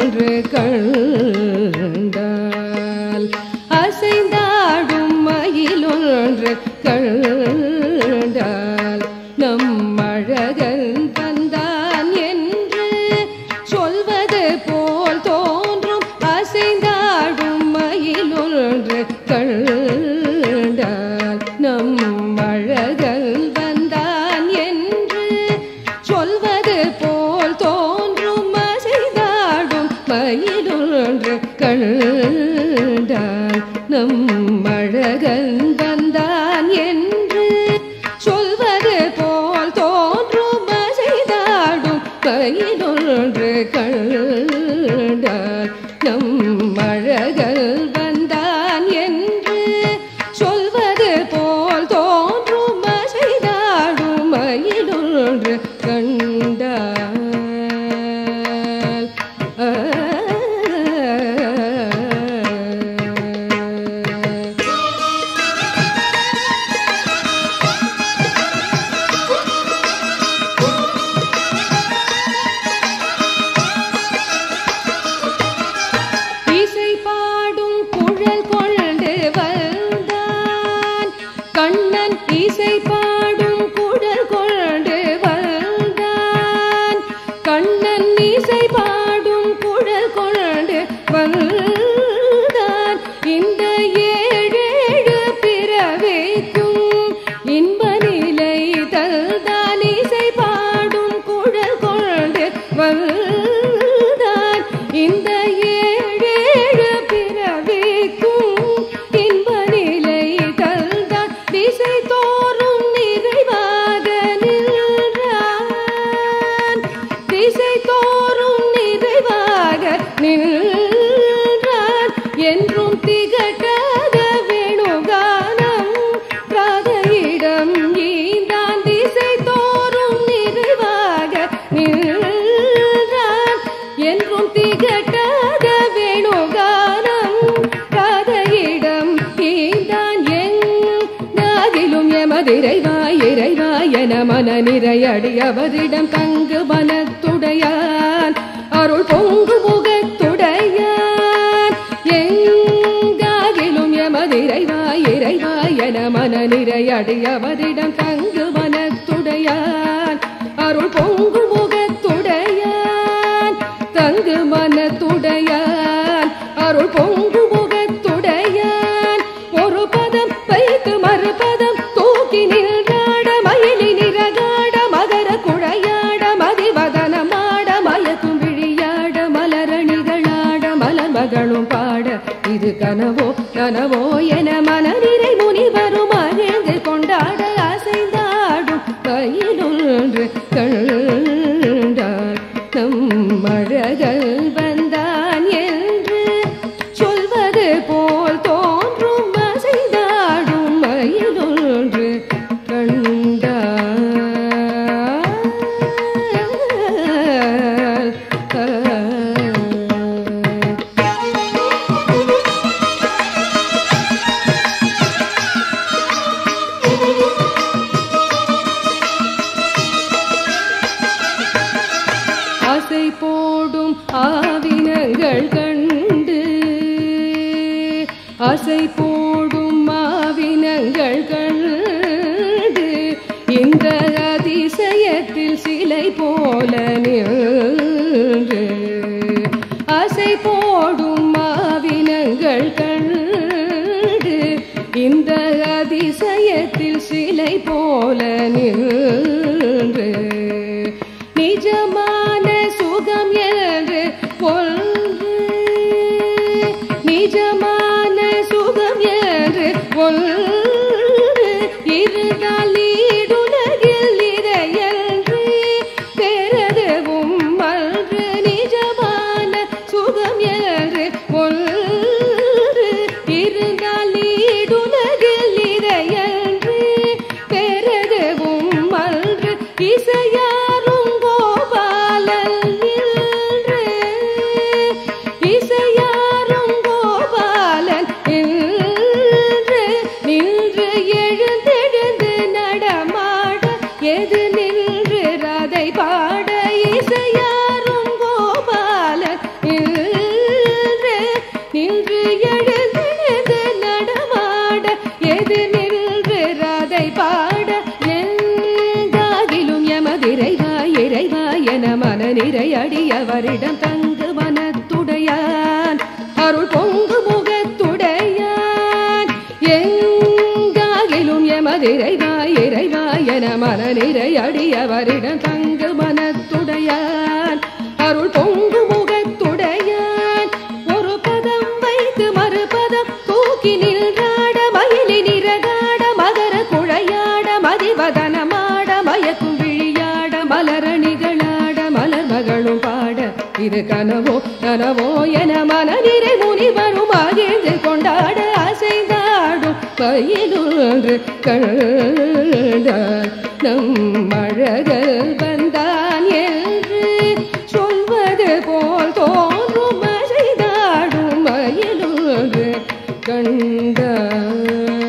மயிலொன்று கண்டால் அசைந்தாடும் மயிலொன்று கண்டால் நம் அழகன் வந்தான் என்று சொல்வது போல் தோன்றும் அசைந்தாடும் மயிலொன்று கண்டால் நம் அழகன் வந்தான் என்று சொல்வது போல் தோன்றும் அசைந்தாடும் மயிலொன்று கண்டால் நம் அழகன் வந்தான் என்று சொல்வது போல் தோன்றும் அசைந்தாடும் மயிலொன்று கண்டால் நம் அழகல் வந்தான் என்று சொல்வது போல் தோன்றும் அசைதாடும் மயிலொன்று கண்டால் ஆ. இசை பாடும் குழல் கொண்டு வந்தான் கண்ணன் இசை பாடும் குழல் கொண்டு வந்தான் கண்ணன் இசை பாடும் குழல் கொண்டு வந்தான் இந்த ஏழேழு பிறவிக்கும் இன்ப நிலை தல்தான் இசை பாடும் குழல் கொண்டு வந்தான் இந்த ஏழேழு பிறவிக்கும் இன்ப நிலை தல்தான் திசை தோறும் நிறைவாக நின்றான் திசை தோறும் நிறைவாக நின்றான் என்றும் திகட்டாத வேணுகானம் ராதையிடம் ஈந்தான் திசை தோறும் நிறைவாக நின்றான் என்றும் திகட்டாத வேணுகானம் ராதையிடம் ஈந்தான் எங்காகிலும் எமதிரைவாய் இறைவாய் என மன நிறையடி அவரிடம் தங்கு மனத்துடையான் அருள் பொங்கு முகத்துடையான் எங்காகிலும் எமதிரைவாய் இறைவாய் என மன நிறையடி அவரிடம் தங்கு மனத்துடையான் அருள் பொங்கு முகத்துடையான் தங்கு மனத்துடையான் அருள் பொங்கு முகத்துடையான் ஒரு பதம் வைத்து மறுபதம் தூக்கி நின்றாட மயிலி நிறகாட மகர குழையாட மதிவதனமாட மயக்கும் விழியாட மலரணிகளாட மலர் மகளும் பாட இது கனவோ கனவோ என மனநிறை முனிவரும் மகிழ்ந்து கொண்டாட அசைந்தாடும் கையிலொன்று கண்டார் நம் அழகல் வந்தான் என்று சொல்வது போல் தோன்றும் அசைந்தாடும் மயிலொன்று கண்டார் ஆசை போடும் ஆவினங்கள் கண்டு ஆசை போடும் ஆவினங்கள் கண்டு இந்த அதிசயத்தில் சிலை போல நின்று ஆசை போடும் ஆவினங்கள் கண்டு இந்த அதிசயத்தில் சிலை போல நின்று நிஜமான சுகம் என்று ஒன்று நிஜமான சுகம் என்று ஒன்று இருந்தால் ஈடுலகில் இறையன்று பெறதுவும் அன்று நிஜமான சுகம் என்று ஒன்று இருந்தால் ஈடுலகில் இறையன்று பெறதுவும் அன்று நிறை அடியவரிடம் தங்கு மனத்துடையான் அருள் பொங்கு முகத்துடையான் எங்காகிலும் எமதிரைவாய் இறைவாய் என மன நிறை அடியவரிடம் தங்கு மனத்துடையான் அருள் பொங்கு முகத்துடையான் ஒரு பதம் வைத்து மறுபதம் தூக்கி நின்றாட மயிலி நிறகாட மகர குழையாட மதிவதனமாட மயக்கும் விழியாட மலரணிகளாட மலர் மகளும் பாட இது கனவோ கனவோ என மனநிறை முனிவரும் மகிழ்ந்து கொண்டாட அசைந்தாடும் மயிலொன்று கண்டான் நம் அழகல் வந்தான் என்று சொல்வது போல் தோன்றும் அசைந்தாடும் மயிலொன்று கண்டான்